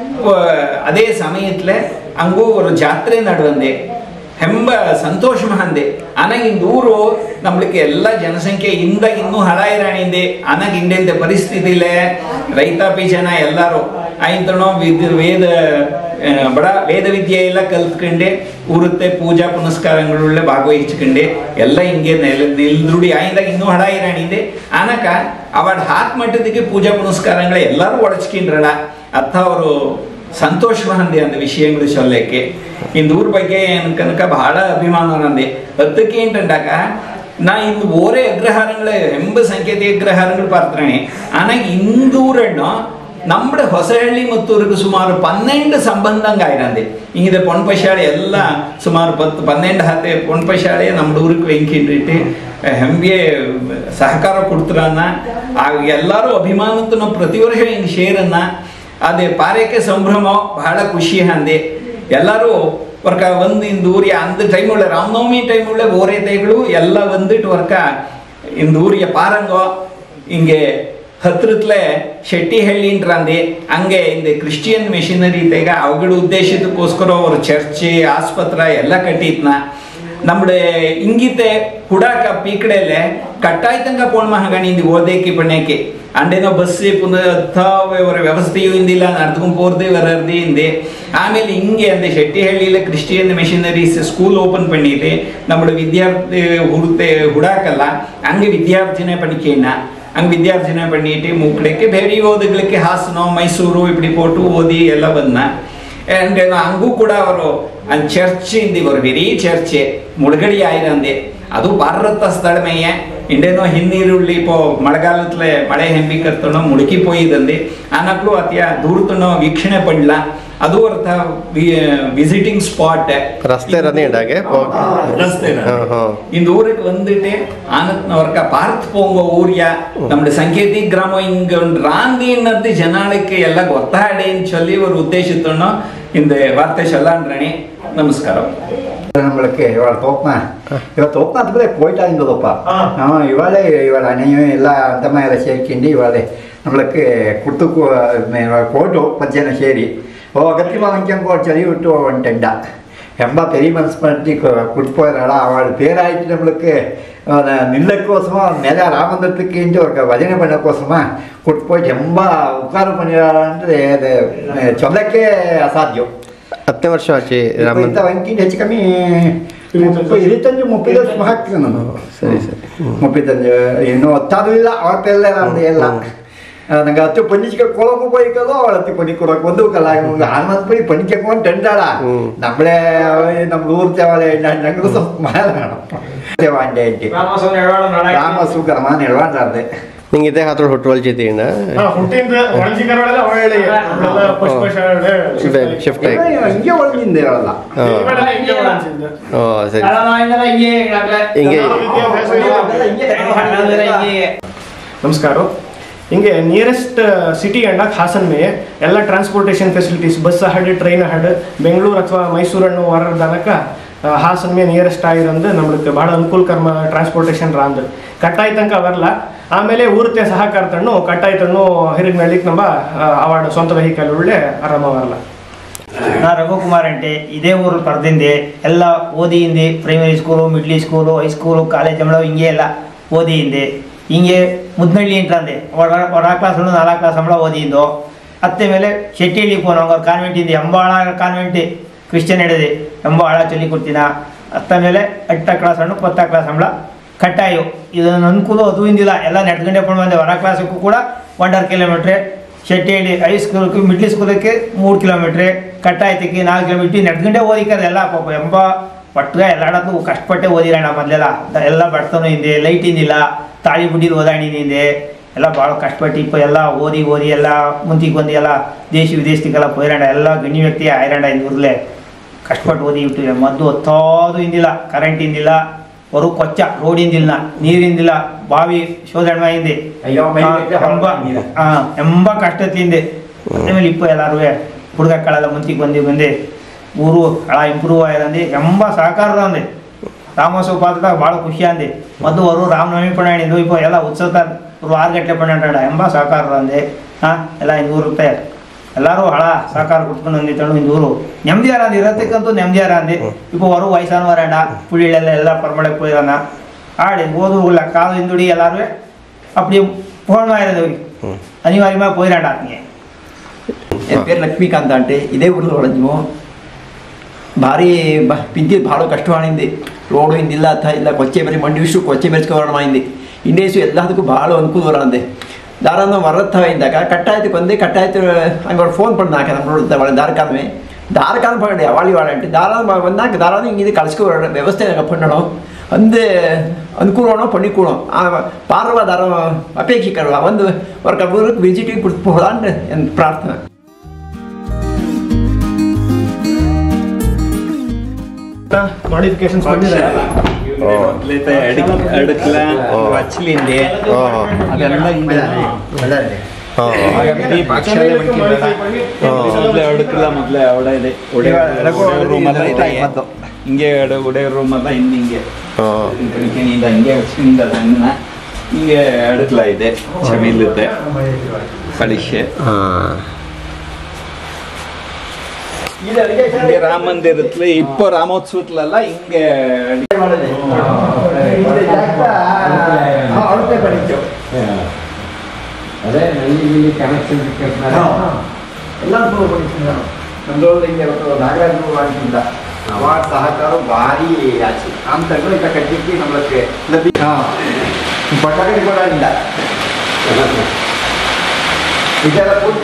அஹ், அதே சமயத்துல அங்கோ ஒரு ஜாத்திரை நடுவந்தே ரொம்ப ಸಂತೋಷ ಅಂದೆ ಆನಾಗ ಇಂದ ಊರು ನಮ್ಲಿಕ್ಕೆ ಎಲ್ಲ ಜನಸಂಖ್ಯೆ ಇಂದ ಇನ್ನೂ ಹಳಾಯಿರಾಣಿಂದೆ ಆನಾಗ ಇಂಡೆಂತೆ ಪರಿಸ್ಥಿತಿ ಇಲ್ಲ ರೈತಾಪಿ ಜನ ಎಲ್ಲರೂ ಆಯ್ತಣೋ ವಿದ್ ವೇದ ಆ, ಬಡ ವೇದ ವಿದ್ಯೆ ಎಲ್ಲ ಕಲ್ತ್ಕೊಂಡೆ ಊರುತ್ತೆ ಪೂಜಾ ಪುನಸ್ಕಾರಗಳುಳ್ಳೆ ಭಾಗವಹಿಸ್ಕೊಂಡೆ ಎಲ್ಲ ಹಿಂಗೆ ನೆಲ ನಿಲ್ದುಡಿ ಆಯ್ದಾಗ ಇನ್ನೂ ಹಳಾಯಿರಾಣಿಂದೆ ಆನಕ ಅವಡ್ ಹಾಕ್ ಮಟ್ಟದಿಗೆ ಪೂಜಾ ಪುನಸ್ಕಾರಗಳು ಎಲ್ಲರೂ ಒಡಚ್ಕೊಂಡ್ರಡ ಅತ್ತ ಅವರು ಸಂತೋಷ ಹೊಂದೆ ಅಂದ ವಿಷಯಗಳು ಸೊಲ್ಲಕ್ಕೆ ಇಂದ ಊರ್ ಬಗ್ಗೆ ಏನ್ ಕನಕ ಬಹಳ ಅಭಿಮಾನ ನಂದೆ ಹತ್ತಕ್ಕೆ ఏంటంటాక ನಾ ಇಂದು ಓರೇ ಅಗ್ರಹಾರಗಳ ಎಂಬ ಸಂಖ್ಯೆಯ ಅಗ್ರಹಾರಗಳು ಪಾತ್ರಣೆ ಆನಾಗ ಇಂದೂರಣ್ಣು നമ്മുടെ ಹೊಸಹಳ್ಳಿ ಮತ್ತೂರಿಗೆ ಸುಮಾರು ಪನ್ನೆಂಡು ಸಂಬಂಧಂಗ ಆಯ್ರಂದೆ ಹಿಂಗಿದೆ ಪೊಣ್ಪಶಾಲೆ ಎಲ್ಲ ಸುಮಾರು ಪತ್ತು ಪನ್ನೆಂಡು ಹತ್ತೆ ಪೊಣ್ಪಶಾಲೆ ನಮ್ಮ ಊರಿಗೆ ವೆಂಕಿಟ್ಟಿಟ್ಟು ಹೆಂಗೆ ಸಹಕಾರ ಕೊಡ್ತಾರನ್ನ ಆಗ ಎಲ್ಲರೂ ಅಭಿಮಾನತ್ತು ನಾವು ಪ್ರತಿ ವರ್ಷ ಹಿಂಗೆ ಶೇರನ್ನ ಅದೇ ಪಾರಕ್ಕೆ ಸಂಭ್ರಮ ಬಹಳ ಖುಷಿ ಅಂದೆ ಎಲ್ಲರೂ ವರ್ಕ ಒಂದು ಇಂದು ಊರಿಯ ಅಂದ ಟೈಮ್ ಉಳ್ಳೆ ರಾಮನವಮಿ ಟೈಮ್ ಉಳ್ಳೆ ಓರೇತೆಗಳು ಎಲ್ಲ ಬಂದಿಟ್ಟು ವರ್ಕ ಇಂದು ಊರಿಯ ಪಾರಂಗೋ ಹಿಂಗೆ ಹತ್ರತ್ಲೆ ಶೆಟ್ಟಿಹಳ್ಳಿಂಟ್ರಂದೆ ಹಂಗೆ ಇಂದ ಕ್ರಿಶ್ಚಿಯನ್ ಮಿಷನರಿ ತೆಗ ಅವುಗಳ ಉದ್ದೇಶದಕ್ಕೋಸ್ಕರ ಅವರು ಚರ್ಚೆ ಆಸ್ಪತ್ರೆ ಎಲ್ಲ ಕಟ್ಟಿತ್ನ നമ്മുടെ ഇങ്കിത്തെ കുടാക്ക പീക്കടയിലെ കട്ടായിത്തങ്ക പോണ ഹഗണിಂದ ಓದೇಕಿ ಪಣ್ಣೇಕಿ ಅಂಡೇನೋ ಬಸ್ ಪುನಃ ವ್ಯವಸ್ಥೆಯೂ ಇಂದಿಲ್ಲ ನಡ್ಕೊಂಡು ಪೋರ್ದೆ ವರರ್ದೆ ಹಿಂದೆ ಆಮೇಲೆ ಹಿಂಗೆ ಅಂದೆ ಶೆಟ್ಟಿಹಳ್ಳಿயில ಕ್ರಿಶ್ಚಿಯನ್ ಮಿಷನರೀಸ್ ಸ್ಕೂಲ್ ಓಪನ್ பண்ணிட்டு നമ്മുടെ വിദ്യാർത്ഥി ಹುಡುತೆ ಹುಡಾಕಲ್ಲ ಹಂಗೆ ವಿದ್ಯಾರ್ಥಿನೇ ಪಣಿಕೇನ ಹಂಗೆ ವಿದ್ಯಾರ್ಥಿನೇ பண்ணிட்டு ಮೂಕಡೆಕ್ಕೆ ಬೇರೆ ಓದುಗಳಿಗೆ ಹಾಸನ ಮೈಸೂರು ಇಪ್ಪಡಿ ಪೋಟು ಓದಿ ಎಲ್ಲ ಬಂದ ಅಂಡ್ ಹಂಗೂ ಕೂಡ ಅವರು ಚರ್ಚ್ ಇಂದ ஒரு பெரிய ಚರ್ಚ್ ಮುಳುಗಡಿ ಆಯ್ರಂದೆ ಅದು ಭಾರತ ಸ್ಥಳಮಯ್ಯ ಇಂಡೇನೋ ಹಿನ್ನೀರುಳ್ಳಿ இப்போ ಮಳೆಗಾಲத்துல ಮಳೆ ಹೆಂಬಿ ಕರ್ತನೋ ಮುಳುಕಿ போயிದಂದೆ ಆನಕ್ಲು ಅತ್ಯ ದೂರತನೋ ವೀಕ್ಷಣೆ ಪಡ್ಲ ಅದು ಅರ್ಥ ವಿಸಿಟಿಂಗ್ ಸ್ಪಾಟ್
ರಸ್ತೆ ರನ್ನೇ ഉണ്ടാകെ
ರಸ್ತೆ
ಹಾ, ಹಾ.
இந்த ஊருக்கு வந்துட்டு ஆனத்னவர்க்க பார்த்து போங்க ஊர்யா நம்முடைய சங்கேதி கிராமம் இங்க ಒಂದು ராந்தின்னது ஜனாளுக்கு எல்லாம் ಗೊತ್ತಾಡೇன்னு சொல்லி ஒரு உத்தேசத்தோன்னு இந்த வார்த்தை சொல்லான்றಣಿ ನಮಸ್ಕಾரம்
நம்மளுக்கு இவாள தோப்பா இவ தோப்பாத்துக்குள்ளே போயிட்டா இந்த தோப்பா
ஆ.
அவன் இவாளே இவள் அணையும் எல்லாம் அந்த மாதிரி சேர்க்கிண்டு இவாளே நம்மளுக்கு கொடுத்து போட்டோம் பச்சனை சேரி ஓ அகத்தி வாங்கிக்கோ சொல்லி விட்டு வந்துட்டா ரொம்ப பெரிய மனசு பண்ணி கொடுத்து போயிடறா அவள் பேராயிட்டு நம்மளுக்கு அவனை நில்லக்கோசமா மேலே ராமந்தத்துக்குன்ட்டு ஒரு வஜனை பண்ணக்கோசமா கொடுத்து போயிட்டு ரொம்ப உட்காரம் பண்ணிடான்ட்டு அது சொல்லக்கே அசாத்தியம்
ಹತ್ತನೇ ವರ್ಷ ಆಚೆ
ಇಂಥ
ರಾಮನ್
ಅಂಕಿಂದ ಹೆಚ್ಚು ಕಮ್ಮಿ ಮುಪ್ಪ ಇರುತ್ತಂಜು ಮುಪ್ಪಿದ ವರ್ಷ ಹಾಕ್ತೀನಿ ನಾನು
ಸರಿ ಸರಿ
ಮುಪ್ಪಿದಂಜು ಇನ್ನು ಒತ್ತಾದು ಇಲ್ಲ ಅವತ್ತೆಲ್ಲ ನಂದು ಎಲ್ಲ ನಂಗೆ ಹತ್ತು ಪಂಡಿಚಿಗೆ ಕೊಳಕು போய்க்கதோ அவளத்து பண்ணி கொடுக்க வந்து கலாங்க ஆன்மத் போய் பண்ணிக்கோன்னு டெண்டாடா
ம்.
நம்மளே நம்ம ஊர் தேவாலய ഞങ്ങൾ മാറാണ് ದೇವಾಂಡೆ
ರಾಮಸ್ವಾಮಿ ಹೇಳೋಣ ನಾಳೆ
ರಾಮ ಸೂಕರಮ ನಿರ್ವಾಣಾರ್ದೆ
ನಿಂಗೆ ಇದೇ ಹಾತ್ರ ಹುಟ್ಟುವಲ್ ಜೊತೆ
ಹಾ, ಹುಟ್ಟಿಂದ ಒಳಜಿಗರೊಳಗೆ ಅವಳಿ ಪುಷ್ಪ ಶಾಲೆ
ಶಿಫ್ಟ್ ಆಗಿ
ಹಿಂಗೆ ಒಳಗಿಂದ ಹೇಳಲ್ಲ
ಹಾ.
ಹಿಂಗೆ ಒಳಜಿಂದ.
ಓ ಸರಿ ಹಿಂಗೆ
ವಿದ್ಯಾಭ್ಯಾಸ
ಹಿಂಗೆ
ನಮಸ್ಕಾರ ಹಿಂಗೆ ನಿಯರೆಸ್ಟ್ ಸಿಟಿ ಅಂಡಾಗ ಹಾಸನ್ ಮೇ ಎಲ್ಲ ಟ್ರಾನ್ಸ್ಪೋರ್ಟೇಷನ್ ಫೆಸಿಲಿಟೀಸ್ ಬಸ್ ಹಡ್ ಟ್ರೈನ್ ಹಡ್ ಬೆಂಗಳೂರು ಅಥವಾ ಮೈಸೂರನ್ನು ಹೊರ ದನಕ ಹಾಸನ್ ಮೇ ನಿಯರೆಸ್ಟ್ ಆಗಿರಂದು ನಮ್ಗೆ ಬಹಳ ಅನುಕೂಲಕರ ಟ್ರಾನ್ಸ್ಪೋರ್ಟೇಷನ್ ರಾಂದ್ ಕಟ್ಟಾಯಿ ತನಕ ಅವರ್ಲ ಆಮೇಲೆ ಊರತೆ ಸಹಕಾರ ತಣ್ಣು ಕಟ್ಟಾಯಿ ತಣ್ಣು ಹಿರಿಗ್ ನಳ್ಳಿಕ್ ನಂಬ ಅವಾರ್ಡ್ ಸ್ವಂತ ವೆಹಿಕಲ್ ಒಳ್ಳೆ ಆರಾಮವರಲ್ಲ
ನಾ ರಘುಕುಮಾರ್ అంటే ఇదే ఊరు పడుతుంది ಎಲ್ಲ ಓದಿಯಿಂದೆ primary school middle school high school college ಅಮ್ಮಳ ಹಿಂಗೆ ಎಲ್ಲ ಓದಿಯಿಂದೆ ಹಿಂಗೆ ಮುದ್ನಳ್ಳಿ ಅಂತಂದೆ ಒಡ ಒಡ ಕ್ಲಾಸ್ ಉಂಡು ನಾಲ್ಕು ಕ್ಲಾಸ್ ಅಮ್ಮಳ ಓದಿಯಿಂದು ಅತ್ತೆ ಮೇಲೆ ಶೆಟ್ಟಿಹಳ್ಳಿ ಪೋನ ಅವ್ರ ಕಾನ್ವೆಂಟ್ ಇಂದೆ ಎಂಬಾಳ ಕಾನ್ವೆಂಟ್ ಕ್ರಿಶ್ಚಿಯನ್ ಹಿಡಿದೆ ಎಂಬಾಳ ಚೊಲ್ಲಿ ಕೊಡ್ತೀನ ಅತ್ತ ಮೇಲೆ ಎಟ್ಟ ಕ್ಲಾಸ್ ಹಣ್ಣು ಪತ್ತ ಕ್ಲಾಸ್ ಅಮ್ಮಳ ಕಟ್ಟಾಯು ಇದನ್ನು ಅನುಕೂಲ ಅದು ಇಂದಿಲ್ಲ ಎಲ್ಲ ನೆಟ್ಗಂಡೆ ಪಣ ಬಂದೆ ಹೊರ ಕ್ಲಾಸಕ್ಕೂ ಕೂಡ ಒಂದರ ಕಿಲೋಮೀಟ್ರೆ ಶೆಟ್ಟಿಹಳ್ಳಿ ಹೈ ಸ್ಕೂಲ್ಗೆ ಮಿಡ್ಲ್ ಸ್ಕೂಲಕ್ಕೆ ಮೂರು ಕಿಲೋಮೀಟ್ರ್ ಕಟ್ಟಾಯ್ತಕ್ಕೆ ನಾಲ್ಕು ಕಿಲೋಮೀಟ್ರ್ ನೆಡ್ಗಂಡೆ ಓದಿಕರ್ ಎಲ್ಲ ಪಾಪ ಎಂಬ ಪಟ್ಗ ಎಲ್ಲಾಡಕ್ಕೂ ಕಷ್ಟಪಟ್ಟೆ ಓದಿರೋಣ ಮೊದಲೆಲ್ಲ ಎಲ್ಲ ಬಡ್ತಾನು ಹಿಂದೆ ಲೈಟ್ ಇಂದಿಲ್ಲ ತಾಳಿ ಬುಡ್ಡಿದ ಓದಾಣಿನಿಂದೆ ಎಲ್ಲ ಭಾಳ ಕಷ್ಟಪಟ್ಟು ಇಪ್ಪ ಎಲ್ಲ ಓದಿ ಓದಿ ಎಲ್ಲ ಮುಂತಿಗೆ ಬಂದು ಎಲ್ಲ ದೇಶ ವಿದೇಶಕ್ಕೆಲ್ಲ ಪೋಯ್ರಾಂಡ ಎಲ್ಲ ಗಣ್ಯ ವ್ಯಕ್ತಿ ಆಯ್ರಾಂಡ ಇವ್ರಲ್ಲೇ ಕಷ್ಟಪಟ್ಟು ಓದಿ ಬಿಟ್ಟಿವೆ ಮದ್ದು ಹೊತ್ತೋದು ಇಂದಿಲ್ಲ ಕರೆಂಟ್ ಇಂದಿಲ್ಲ ಹೊರ ಕೊಚ್ಚ ರೋಡ್ ಇಂದಿಲ್ಲ ನೀರಿಂದಿಲ್ಲ ಬಾವಿ ಶೋಧನೆ ಹಿಂದೆ
ಅಯ್ಯೋ, ಮೈ ಬಿಟ್ಟು
ಎಂಬ ಆ, ಎಂಬ ಕಷ್ಟತಿಂದೆ ಆಮೇಲೆ ಇಪ್ಪ ಎಲ್ಲಾರು ಹುಡುಗ ಕಳೆಲ್ಲ ಮುಂಚಿಗೆ ಬಂದು ಬಂದೆ ಊರು ಕಳ ಇಂಪ್ರೂವ್ ಆಯ್ದಂದೆ ಎಂಬ ಸಹಕಾರ ಅಂದೆ ರಾಮೋತ್ಸವ ಪಾತ್ರ ಭಾಳ ಖುಷಿ ಅಂದೆ ಮದ್ದು ಅವರು ರಾಮನವಮಿ ಪಣಾಣಿದ್ದು ಇಪ್ಪ ಎಲ್ಲ ಉತ್ಸವ ஒரு ಆರು ಗಂಟೆ ಪಣ್ಣಾಡ ಎಂಬ ಸಹಕಾರ ಅಂದೆ ಹಾಂ ಎಲ್ಲ ನೂರು ರೂಪಾಯಿ ಎಲ್ಲರೂ ಹಳ ಸಹಕಾರ ಕೊಟ್ಕೊಂಡು ಬಂದಿತ್ತು ಇಂದೂರು ನೆಮ್ಮದಿಯಾರ ಅಂದೆ ಇರತ್ತಕ್ಕಂತೂ ನೆಮ್ಮದಿಯಾರ ಅಂದೆ ಇಪ್ಪ ಹೊರ ವಯಸ್ಸಾನವರಾಂಡ புள்ளிகள் எல்லாம் பரமடை போயிடறாங்க ஆடு போது உள்ள காது இந்துடி எல்லாருமே அப்படி போகணும் ஆயிருது அனிவாரியமாக போயிடாண்டா நீ
ಎನ್ ಪೇರು ಲಕ್ಷ್ಮೀಕಾಂತ ಅಂಟೆ ಇದೇ ಊರಲ್ಲಿ ಹೊಳಜ್ಮು ಭಾರಿ ಬ ಪಿಂತಿ ಭಾಳ ಕಷ್ಟವಾಣಿಂది ರೋಡು ಹಿಂದಿಲ್ಲ ಅಥ ಇಲ್ಲ ಕೊಚ್ಚೆ ಮೇಲೆ ಮಂಡಿ ವಿಷು ಕೊಚ್ಚೆ ಮೆಚ್ಕೋಣ ಅయింది ಇಂಡೇಸು ಎಲ್ಲದಕ್ಕೂ ಭಾಳ ಅನುಕೂಲ ವರಂದೆ ದಾರಾನ ವರತ್ತ ಇಂದಾಗ ಕಟ್ಟಾಯ್ತು ಕೊಂದೆ ಕಟ್ಟಾಯ್ತು ಹಂಗೆ ಅವ್ರು ಫೋನ್ ಪಡ್ ನಾಕೆ ನಮ್ಮ ನೋಡುತ್ತೆ ಅವಳ ದಾರಕಾಲಮೇ ದಾರಕಾಲ ಪಡೆ ಅವಾಳಿ ವಾಡಂಟೆ ದಾರಾನ ಬಂದಾಗ ದಾರಾನ ಹಿಂಗೆ ಕಳಿಸ್ಕೊ ವ್ಯವಸ್ಥೆ ಪಣ್ಣணும் வந்து அனுகூலம் பண்ணிக்கூடும் பார்வை தரம் அபேட்சிக்கிறவா வந்து ஒரு ஊருக்கு விசிட்டிங் கொடுத்து போகலான்னு என் பிரார்த்தனை
ಮಾಡಿಫಿಕೇಶನ್ಸ್ ಬಂದಿದ್ದಾರೆ
ಮೊದ್ಲೈತೆ ಅಡಿಕೆ ಅಡಕ್ಲ ಹಚ್ಚಲಿಂದೆ ಅದೆಲ್ಲ ಹಿಂದೆ ಈ ಪಕ್ಷಾಲೆ ಮಡ್ಕೊಂಡಾರ. ಮೊದ್ಲೇ ಅಡಕಲ್ಲ ಮೊದ್ಲೇ ಅವಡ ಇದೆ ರೂಮ್ ಎಲ್ಲ ಇದೆ ಹಿಂಗೆ ಒಡೆ ರೂಮ್ ಎಲ್ಲ ಹಿಂದೆ ಹಿಂಗೆ ಕಣಿಕೆನಿಂದ ಹಿಂಗೆ ಹಚ್ಚಿನಿಂದ ಸಣ್ಣ ಹಿಂಗೆ ಅಡಕ್ಲ ಇದೆ ಚಮಿಲಿದೆ ಕಳಿಶೆ ಹಿಂಗೆ ರಾಮ ಮಂದಿರತ್ಲೆ ಇಪ್ಪ ರಾಮೋತ್ಸವತ್ಲೆಲ್ಲ ಹಿಂಗೆ
ಅದೇ ಇಲ್ಲಿ ಕನೆಕ್ಷನ್ ಎಲ್ಲ ನಮ್ದ್ರೊಳಗೆ ಹಿಂಗೆ ಅವತ್ತು ನಾಗರಾಜ ಅಂತಿದ್ದ ಅವಾರ್ಡ್ ಸಹಕಾರ ಭಾರಿ ಆಚೆ ಅಂತ ಇಕ್ಕ ಕಟ್ಟಿಕ್ಕೆ ನಮ್ಮಕ್ಕೆ ಲಭಿ ಹಾಂ ಪಟಾಕಿ ಕೂಡ ಇಲ್ಲ ಇದೆಲ್ಲ ಪೂರ್ತಿ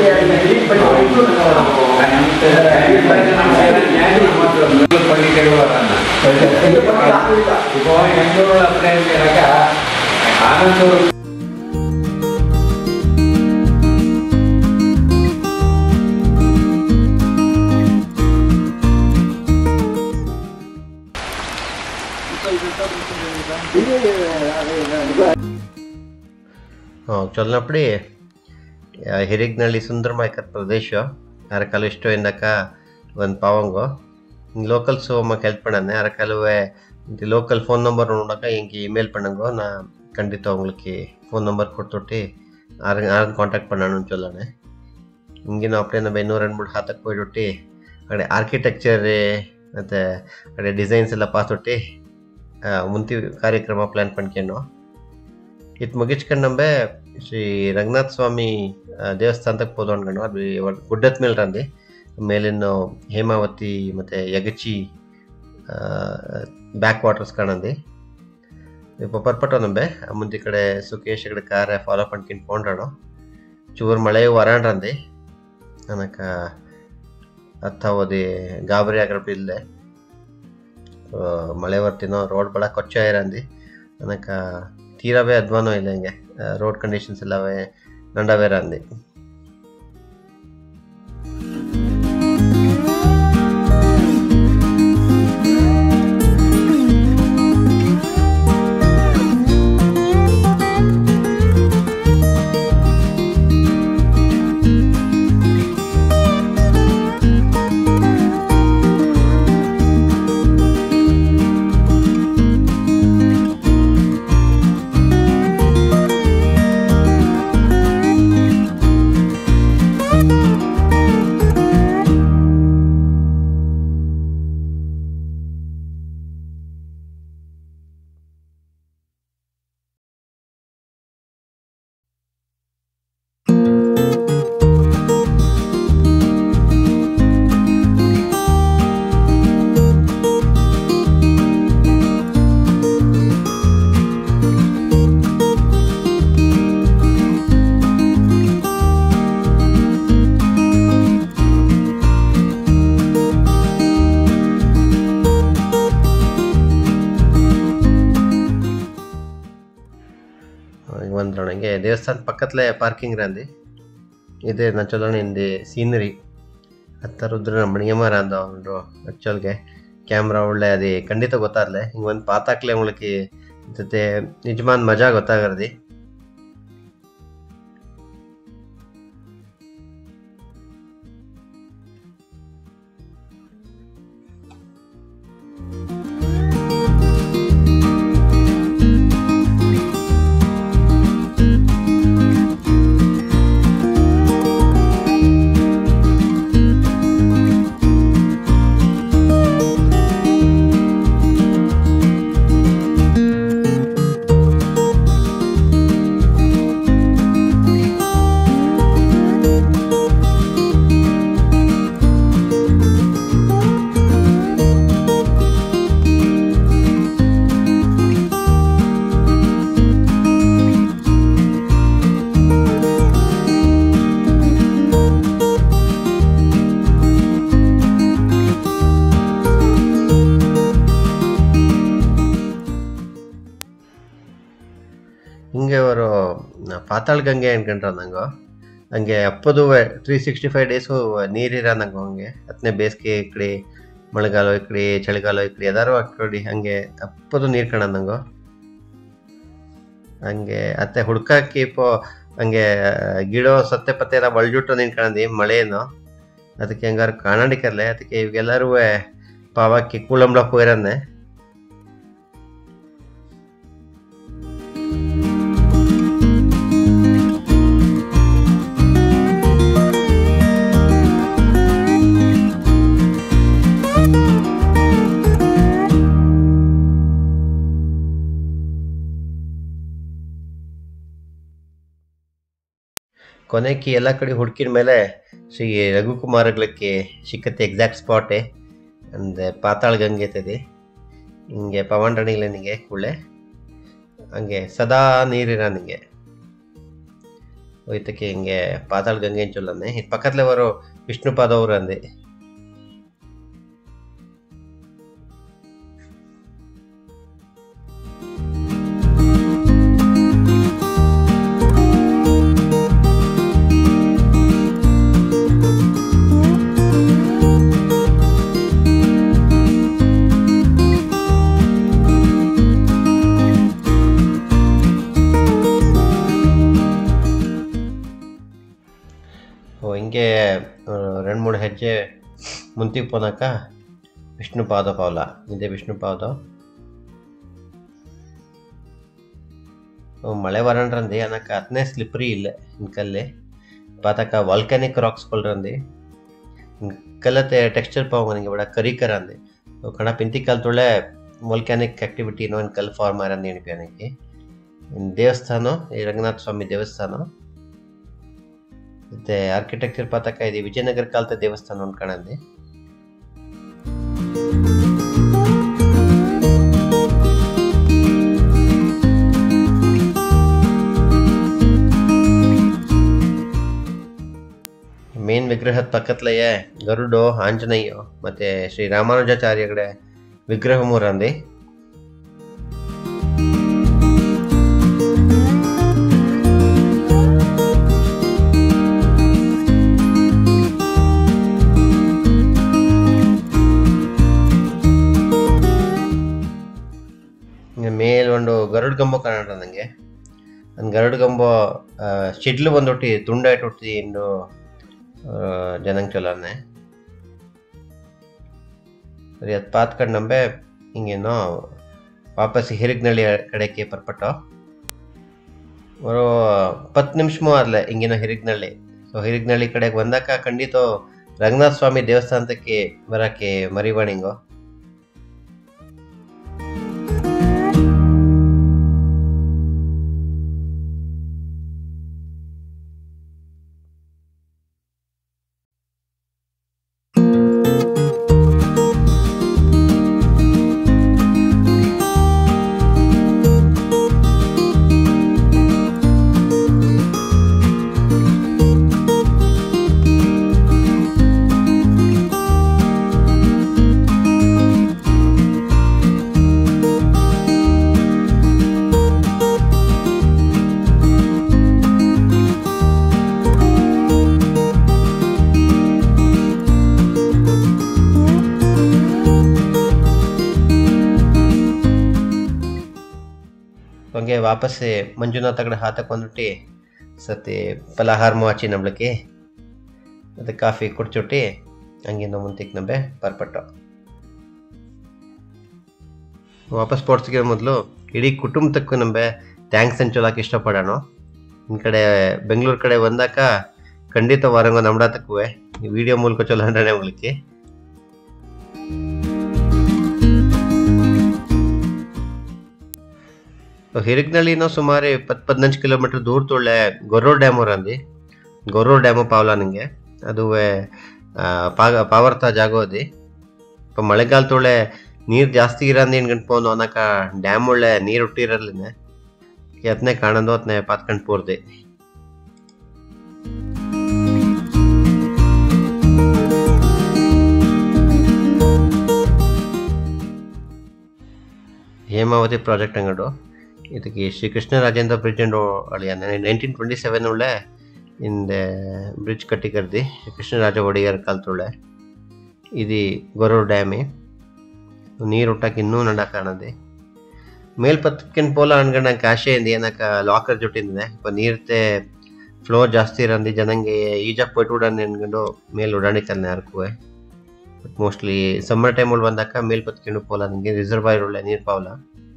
ಆನಂದ
చొల్లనప్పుడు ಹಿರಿಗ್ನಳ್ಳಿ ಸುಂದರಮಾಯ್ಕರ್ ಪ್ರದೇಶ ಅರಕಾಲು ಇಷ್ಟ ಇಂದಕ ಒಂದು ಪಾವಂಗೋ ಲೋಕಲ್ ಸೊ ಮಕ್ಕೆ ಹೆಲ್ಪ್ பண்ணானே ಅರಕಾಲುವೆ லோக்கல் ஃபோன் நம்பர் உண்டாக்கா எங்கே இமெயில் பண்ணுங்க நான் கண்டிப்பாக உங்களுக்கு ஃபோன் நம்பர் கொடுத்துட்டு யாரும் யாரும் ಕಾಂಟ್ಯಾಕ್ಟ್ பண்ணணும்னு சொல்லணே ಹಿಂಗೆ ನಾವು ಅಪ್ಡೇ ನಮ್ಮ ಇನ್ನೂ ಎರಡು ಮೂರು ಹತ್ತಕ್ಕೆ ಹೋಗ್ಬಿಟ್ಟು ಅಡೆ ಆರ್ಕಿಟೆಕ್ಚರ್ ಮತ್ತು ಅಡೆ ಡಿಸೈನ್ಸ್ ಎಲ್ಲ ಪಾಸ್ಬಿಟ್ಟು ಮುಂತಿ ಕಾರ್ಯಕ್ರಮ ಪ್ಲ್ಯಾನ್ ಪಣ್ಕೊಂಡು ಇದು ಮುಗಿಸ್ಕೊಂಡು ನಂಬೆ ಶ್ರೀ ರಂಗನಾಥ ಸ್ವಾಮಿ ಆ, ದೇವಸ್ಥಾನಕ್ಕೆ ಹೋದ ಅನ್ಕೊಂಡು ಅದು ಇವಾಗ ಗುಡ್ಡದ ಮೇಲೆ ರಂದಿ ಮೇಲಿನ ಹೇಮಾವತಿ ಮತ್ತು ಯಗಚಿ ಬ್ಯಾಕ್ ವಾಟರ್ಸ್ ಕಾಣಂದಿ இப்போ ಪರ್ಪಟ್ಟು ನಂಬೆ ಮುಂದೆ ಕಡೆ ಸುಕೇಶ್ ಕಡೆ ಕಾರ್ ಫಾಲೋ ಪಣ್ಕೊಂಡು ಪೋಂಡ್ರಾಣೋ ಚೂರು ಮಳೆ ವರಾಂಡ್ರಂದಿ ನನಕ ಅತ್ತ ಓದಿ ಗಾಬರಿ ಆಗರಪ್ಪ ಇಲ್ಲೇ ಮಳೆ ಬರ್ತಿನೋ ರೋಡ್ ಬಳ ಕೊಚ್ಚ ಇರಂದಿ ನನಕ ತೀರವೇ ಅಧ್ವಾನೋ ಇಲ್ಲ ಹಿಂಗೆ ರೋಡ್ ಕಂಡೀಷನ್ಸ್ ಎಲ್ಲವೇ ನಂಡವೇ ರಂದಿ வந்துடுங்க ದೇವಸ್ಥಾನ ಪಕ್ಕದಲ್ಲೇ ಪಾರ್ಕಿಂಗ್ ರಂದಿ ಇದೆ ನಾನು ಚಲೋಣ ಇಂದಿ ಸೀನರಿ ಹತ್ತ ರುದ್ರ ಮಣಿಯಮರ ಅಂದ ಒಂದು ಆ್ಯಕ್ಚುಲ್ಗೆ ಕ್ಯಾಮ್ರಾ ಒಳ್ಳೆ ಅದು ಖಂಡಿತ ಗೊತ್ತಾಗಲೆ ಹಿಂಗೆ ಒಂದು ಪಾತಾಕ್ಲೆ உங்களுக்கு ಜೊತೆ ನಿಜಮಾನ್ ಮಜಾ ಗೊತ್ತಾಗರ್ದಿ ಹಿಂಗೆ ಅವರು ಪಾತಾಳ ಗಂಗೆ ಅನ್ಕೊಂಡ್ರ ನಂಗೆ ಹಂಗೆ ಅಪ್ಪದು ತ್ರೀ ಸಿಕ್ಸ್ಟಿ ಫೈವ್ ಡೇಸು ನೀರಿರ ನಂಗೆ ಹಂಗೆ ಹತ್ತನೇ ಬೇಸಿಗೆ ಈ ಕಡೆ ಮಳೆಗಾಲ ಈ ಕಡೆ ಚಳಿಗಾಲ ಈ ಕಡೆ ಎದಾರು ಆ ಕಡೆ ಹಂಗೆ ಅಪ್ಪದು ನೀರು ಕಾಣ ನಂಗೆ ಹಂಗೆ ಅತ್ತೆ ಹುಡ್ಕಾಕಿ ಪೋ ಹಂಗೆ ಗಿಡ ಸತ್ತೆ ಪತ್ತೆ ಎಲ್ಲ ಬಳ್ಜುಟ್ಟು ನಿಂತ್ಕೊಂಡಿ ಮಳೆನು ಅದಕ್ಕೆ ಹಂಗಾರು ಕಾಣಡಿಕರ್ಲೆ ಅದಕ್ಕೆ ಇವಾಗೆಲ್ಲರೂ ಪಾವಕ್ಕಿ ಕೂಳಂಬ್ಲಕ್ಕೆ ಹೋಗಿರನ್ನೆ ಕೊನೆಗೆ ಎಲ್ಲ ಕಡೆ ಹುಡುಕಿದ ಮೇಲೆ ಶ್ರೀ ರಘುಕುಮಾರಗಳಿಗೆ ಸಿಕ್ಕತ್ತೆ ಎಕ್ಸಾಕ್ಟ್ ಸ್ಪಾಟೇ ಅಂದರೆ ಪಾತಾಳ ಗಂಗೆ ಐತದೆ ಹಿಂಗೆ ಪವನ್ ರಣಿಗೆ ಕೂಳೆ ಹಂಗೆ ಸದಾ ನೀರಿರ ನಿಂಗೆ ಹೋಯ್ತಕ್ಕೆ ಹಿಂಗೆ ಪಾತಾಳ ಗಂಗೆ ಚೊಲ್ಲನೆ ಇದು ಪಕ್ಕದಲ್ಲೇ ಬರೋ ವಿಷ್ಣುಪಾದ ಅವರು ಅಂದೆ ಓ ಹಿಂಗೆ రెండు ಮೂರು ಹೆಜ್ಜೆ ಮುಂತಿಗೆ ಪೋನಾಕ ವಿಷ್ಣುಪಾದ ಪೌಲ ಇದೆ ವಿಷ್ಣುಪಾದ ಓ ಮಳೆ ಬರಂಡ್ರಂದಿ ಅನ್ನಕ ಹತ್ತನೇ ಸ್ಲಿಪ್ರಿ ಇಲ್ಲ ಇನ್ಕಲ್ಲಿ ಪಾತಕ ವಾಲ್ಕ್ಯಾನಿಕ್ ರಾಕ್ಸ್ ಕೊಲ್ರಂದಿ ಕಲ್ಲತ್ತೆ ಟೆಕ್ಸ್ಚರ್ ಪಾವ ನನಗೆ ಬಡ ಕರಿಕರ ಅಂದೆ ಕಣ ಪಿಂತಿ ಕಾಲ್ ತೊಳೆ ವಾಲ್ಕ್ಯಾನಿಕ್ ಆಕ್ಟಿವಿಟಿ ಇನ್ನೂ ಒಂದು ಕಲ್ ಫಾರ್ಮ್ ಆರಂದಿ ಎಣಿಪಿ ದೇವಸ್ಥಾನ ಈ ರಂಗನಾಥ ಸ್ವಾಮಿ ದೇವಸ್ಥಾನ ಮತ್ತೆ ಆರ್ಕಿಟೆಕ್ಚರ್ ಪಾತಕ ಇದೆ ವಿಜಯನಗರ ಕಾಲದ ದೇವಸ್ಥಾನ ಒಂದು ಕಾಣಂದೆ ಮೇನ್ ವಿಗ್ರಹದ ಪಕ್ಕತ್ಲೆಯೇ ಗರುಡು ಆಂಜನೇಯ ಮತ್ತೆ ಶ್ರೀ ರಾಮಾನುಜಾಚಾರ್ಯಗಡ ವಿಗ್ರಹ ಮೂರಂದಿ ಹಿಂಗೆ ಮೇಲ್ ಒಂದು ಗರುಡ್ ಗಂಬ ಕಾಣ ನನಗೆ ಒಂದು ಗರುಡ್ ಗಂಬ ಶಿಡ್ಲು ಬಂದೊಟ್ಟಿ ತುಂಡ ಇಟ್ಟೊಟ್ಟಿ ಇಂದು ಜನಂಗ್ ಚಲೋನೆ ಸರಿ ಅದು ಪಾತ್ಕಂಡು ನಂಬೆ ಹಿಂಗೇನೋ ವಾಪಸ್ ಹಿರಿಗ್ನಳ್ಳಿ ಕಡೆಗೆ ಪರ್ಪಟ್ಟು ஒரு ಪತ್ತು ನಿಮಿಷಮೂ ಆದ್ಲೆ ಹಿಂಗೇನೋ ಹಿರಿಗ್ನಳ್ಳಿ ಸೊ ಹಿರಿಗ್ನಳ್ಳಿ ಕಡೆಗೆ ಬಂದಾಕ ಖಂಡಿತ ರಂಗನಾಥ ಸ್ವಾಮಿ ದೇವಸ್ಥಾನಕ್ಕೆ ಬರಕ್ಕೆ ಮರಿಬಾಣಿಂಗೋ ಹಂಗೆ ವಾಪಸ್ಸೇ ಮಂಜುನಾಥ್ ಕಡೆ ಹಾತಕೊಂಡ್ಬಿಟ್ಟು ಸತಿ ಫಲಹಾರ ಮಾಚಿ ನಮ್ಲಕ್ಕೆ ಮತ್ತು ಕಾಫಿ ಕುಡ್ಚುಟ್ಟಿ ಹಂಗಿಂದ ಮುಂತಿಕ್ ನಂಬೆ ಪರ್ಪಟ್ಟು ವಾಪಸ್ ಸ್ಪೋರ್ಟ್ಸ್ಗೆ ಮೊದಲು ಇಡೀ ಕುಟುಂಬದಕ್ಕೂ ನಂಬೆ ಥ್ಯಾಂಕ್ಸ್ ಅಂತ ಚೊಲಾಕ್ ಇಷ್ಟಪಡೋಣ ಈ ಕಡೆ ಬೆಂಗಳೂರು ಕಡೆ ಬಂದಾಕ ಖಂಡಿತ ವಾರಂಗ ನಮ್ಡಾತಕ್ಕೂ ಈ ವಿಡಿಯೋ ಮೂಲಕ ಚೊಲೋ ಅಂದ್ರೆ ಉಳಿಕೆ ಹಿರಿಗ್ನಳ್ಳಿನೋ ಸುಮಾರು ಇಪ್ಪತ್ತು ಪದಿನಂಚು ಕಿಲೋಮೀಟರ್ ದೂರ ತೊಳ್ಳೆ ಗೊರ್ರೋಡ್ ಡ್ಯಾಮ್ ಅಂದಿ ಗೊರ್ರೋಡ್ ಡ್ಯಾಮು ಪಾವ್ಲ ನಿಂಗೆ ಅದುವೇ ಪಾಗ ಪಾವರ್ತ ಜಾಗೋದಿ ಇಪ್ಪ ಮಳೆಗಾಲ ತೊಳೆ ನೀರು ಜಾಸ್ತಿ ಇರಂದು ಎಣ್ಗಂಡು ಅನ್ನಕ ಡ್ಯಾಮ್ ಒಳ್ಳೆ ನೀರು ಹುಟ್ಟಿರಲಿನೆ ಎತ್ನೆ ಕಾಣಂದು ಅತ್ನೆ ಪಾತ್ಕಂಡು ಪೂರ್ದಿ ಹೇಮಾವತಿ ಪ್ರಾಜೆಕ್ಟ್ ಅಂಗಡು ಇದಕ್ಕೆ ಶ್ರೀ ಕೃಷ್ಣ ರಾಜೇಂದ್ರ ಬ್ರಿಡ್ಜ್ ಅಂಡ್ ಅಳಿಯ ನೈನ್ಟೀನ್ ಟ್ವೆಂಟಿ ಸೆವೆನ್ ಉಳ್ಳೆ ಇಂದ ಬ್ರಿಡ್ಜ್ ಕಟ್ಟಿ ಕರ್ದಿ ಕೃಷ್ಣರಾಜ ಒಡೆಯರ್ ಕಾಲ್ತುಳ್ಳೆ ಇದು ಗೊರೂರು ಡ್ಯಾಮಿ ನೀರು ಹುಟ್ಟಕ್ಕೆ ಇನ್ನೂ ನಡ ಕಾಣದೆ ಮೇಲ್ಪತ್ತಕ್ಕಿನ ಪೋಲ ಅನ್ಗಂಡ ಕಾಶೆ ಇಂದ ಏನಕ್ಕ ಲಾಕರ್ ಜೊಟ್ಟಿಂದೆ ಇಪ್ಪ ನೀರ್ತೆ ಫ್ಲೋ ಜಾಸ್ತಿ ಇರಂದಿ ಜನಂಗೆ ಈಜಾಕ್ ಪೊಯ್ಟ್ ಉಡನ್ ಅನ್ಕೊಂಡು ಮೇಲ್ ಉಡಾಣಿಕಲ್ನೆ ಯಾರಕ್ಕೂ ಬಟ್ ಮೋಸ್ಟ್ಲಿ ಸಮ್ಮರ್ ಟೈಮಲ್ಲಿ ಬಂದಾಕ ಮೇಲ್ಪತ್ಕೊಂಡು ಪೋಲ ನಿಮಗೆ ರಿಸರ್ವಾಯರ್ ಉಳ್ಳೆ ನೀರು ಪಾವಲ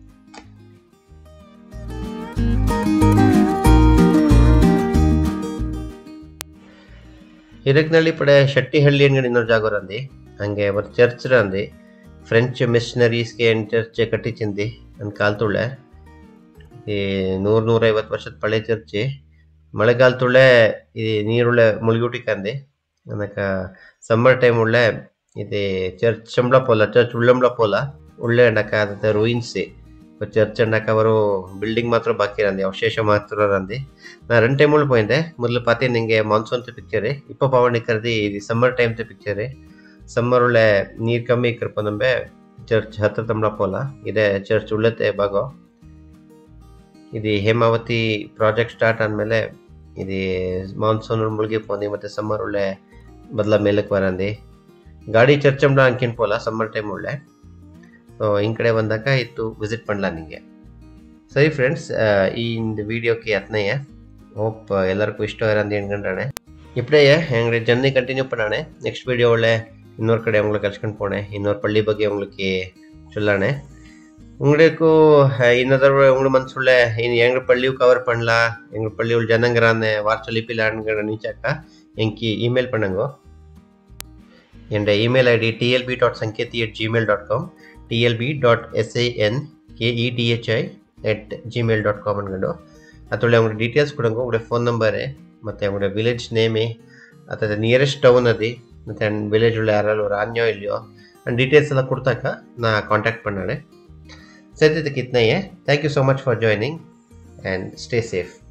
ಹಿರಕ್ನಳ್ಳಿ ಪಡೆ ಶೆಟ್ಟಿಹಳ್ಳಿ ಅಂಗಡಿ ಇನ್ನೊಂದು ಜಾಗ ರಂದಿ ಹಂಗೆ ಒಂದು ಚರ್ಚ್ ರಂದಿ ಫ್ರೆಂಚ್ ಮಿಷನರೀಸ್ಗೆ ಏನು ಚರ್ಚ್ ಕಟ್ಟಿಚಿಂದಿ ನನ್ನ ಕಾಲ್ ತುಳ್ಳೆ ಈ ನೂರು ನೂರೈವತ್ತು ವರ್ಷದ ಪಳೆ ಚರ್ಚಿ ಮಳೆಗಾಲ ತುಳ್ಳೆ ಈ ನೀರುಳ್ಳೆ ಮುಳುಗುಟಿ ಕಂದಿ ಅನ್ನಕ ಸಮ್ಮರ್ ಟೈಮ್ ಉಳ್ಳೆ ಇದು ಚರ್ಚ್ ಶಂಬಳ ಪೋಲ ಚರ್ಚ್ ಉಳ್ಳಂಬಳ ಪೋಲ ಉಳ್ಳೆ ಅಣ್ಣಕ ಅದ ರೂಯಿನ್ಸಿ ಚರ್ಚ್ ಅಣ್ಣಕ ಅವರು ಬಿಲ್ಡಿಂಗ್ ಮಾತ್ರ ಬಾಕಿ ರಂದಿ ಅವಶೇಷ ಮಾತ್ರ ರಂದಿ ನಾ రెండు టైములు పోయిందే ಮೊದಲು ಪಾತಿ ನಿಂಗೆ ಮಾನ್ಸೂನ್ ಪಿಕ್ಚರ್ ಇಪ್ಪ ಪವಣಿ ಕರೆದಿ ಇದು ಸಮ್ಮರ್ ಟೈಮ್ ಪಿಕ್ಚರ್ ಸಮ್ಮರ್ ಒಳ್ಳೆ ನೀರು ಕಮ್ಮಿ ಕರ್ಕೊಂಬೆ ಚರ್ಚ್ ಹತ್ರ ತಮ್ಮಳ ಪೋಲ ಇದೇ ಚರ್ಚ್ ಉಳ್ಳತೆ ಭಾಗ ಇದು ಹೇಮಾವತಿ ಪ್ರಾಜೆಕ್ಟ್ ಸ್ಟಾರ್ಟ್ ಆದಮೇಲೆ ಇದು ಮಾನ್ಸೂನ್ ಮುಳುಗಿ ಪೋಂದಿ ಮತ್ತು ಸಮ್ಮರ್ ಒಳ್ಳೆ ಬದಲ ಮೇಲಕ್ಕೆ ಬರಂದಿ ಗಾಡಿ ಚರ್ಚ್ ಅಂಬಳ ಅನ್ಕಿನ್ ಪೋಲ ಸಮ್ಮರ್ ಟೈಮ್ ಒಳ್ಳೆ ಸೊ ಈ ಕಡೆ ಬಂದಾಗ ಇತ್ತು ವಿಸಿಟ್ ಪಣ್ಲ ನಿಂಗೆ ಸರಿ ಫ್ರೆಂಡ್ಸ್ ಈ இந்த வீடியோக்கு எத்தனைய ஹோப் எல்லாருக்கும் இஷ்டம் இறந்து என்கின்றானே இப்படியே எங்களுடைய ஜர்னி கண்டினியூ பண்ணானே நெக்ஸ்ட் வீடியோவில் இன்னொரு கடை உங்களுக்கு கழிச்சுಕೊಂಡು போனேன் இன்னொரு பள்ளி ಬಗ್ಗೆ உங்களுக்கு சொல்லானே உங்களுக்கு இன்னொரு தடவை உங்கள் மனசுள்ள எங்கள் பள்ளியும் கவர் பண்ணலாம் எங்கள் பள்ளியுள்ள ஜனங்கிறான்னு வாட்ஸ்அப்பில் நினச்சாக்கா எனக்கு இமெயில் பண்ணுங்க என்னோட email ID DLP dot Sanketi at Gmail dot com DLP dot S I N K E D H I at Gmail dot com ಅನ್ಕೊಂಡು ಅದರೊಳ್ಳೆ ಅವ್ರಿಗೆ ಡೀಟೇಲ್ಸ್ ಕೊಡಂಗು ಅವ್ರ ಫೋನ್ ನಂಬರೇ ಮತ್ತು ಅವ್ರ ವಿಲೇಜ್ ನೇಮಿ ಅಥವಾ ನಿಯರೆಸ್ಟ್ ಟೌನ್ ಅದಿ ಮತ್ತು ವಿಲೇಜ್ ಉಳ್ಳ ಯಾರು ರಾನ್ಯೋ ಇಲ್ಲಯೋ ಅಂಡ್ ಡೀಟೇಲ್ಸ್ ಎಲ್ಲ ಕೊಡ್ತಾಕ ನಾ ಕಾಂಟ್ಯಾಕ್ಟ್ பண்ணானே ಸದ್ಯದಕ್ಕೆ ಇತ್ನಯ್ಯ thank you so much for joining and stay safe